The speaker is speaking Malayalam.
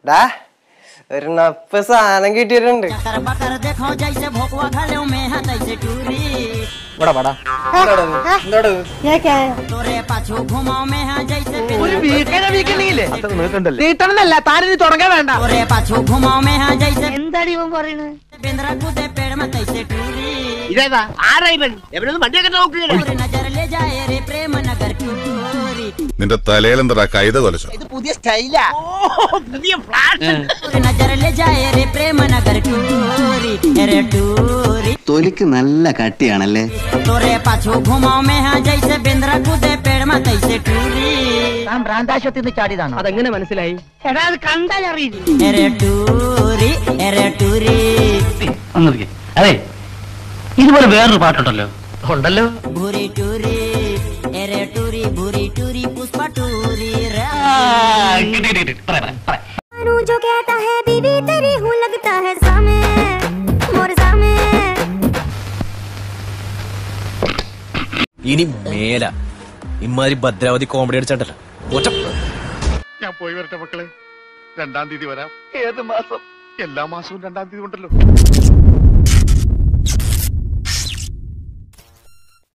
ഡാ ഒരു നപ്പ് സാധനം കിട്ടിയിട്ടുണ്ട് कर बकर देखो जैसे भोकवा घालो में है तैसे टूरी ഇവിടെ വാടാ तोरे पाछू घुमाओ में है जैसे ഒരു बिंद्रा വീക്കനെ വീക്കണ്ടെങ്കിലേ നീട്ടണമെന്നല്ല താനിനി തുടങ്ങാൻ വേണ്ട तोरे पाछू घुमाओ में है जैसे എന്താടി ഇവൻ പറയുന്നത് बिंद्रा कूदे पेड़ में तैसे टूरी ഇതേതാ ആരാ ഇവൻ എവിടെ വണ്ടിയൊക്കെ നോക്കുകയാണ് पूरी नजर ले जाए रे प्रेम नगर की टूरी നിന്റെ തലയിലെന്താ കൈത കൊലച്ചോ ഇത് പുതിയ സ്റ്റൈലാ ഓ പുതിയ ഫ്ലാറ്റ് पूरी नजर ले जाए रे प्रेम नगर की टूरी रे टूरी തൊലിക്ക് നല്ല കട്ടിയാണല്ലേ तोरे पाछू घुमाओ में है जैसे बिंद्रा कूदे पेड़ में तैसे टूरी താൻ ഭ്രാന്താശുപത്രി നിന്ന് ചാടിയതാണോ അതെങ്ങനെ മനസ്സിലായി എടാ അത് കണ്ടാൽ അറിയില്ല रे टूरी रे टूरी അതെ ഇതുപോലെ വേറൊരു പാട്ടുണ്ടല്ലോ ഉണ്ടല്ലോ भूरी टूरी रे टूरी भूरी टूरी पुष्पा टूरी रे जो कहता है बीबी तेरी हूँ लगता है सामे मोर सामे ഇനി മേല ഇമാതിരി ഭദ്രാവതി കോമഡി അടിച്ചാട്ടല്ല ഒറ്റ ഞാൻ പോയി വരട്ടെ മക്കളെ രണ്ടാം തീയതി വരാം ഏത് മാസം എല്ലാ മാസവും രണ്ടാം തീയതി ഉണ്ടല്ലോ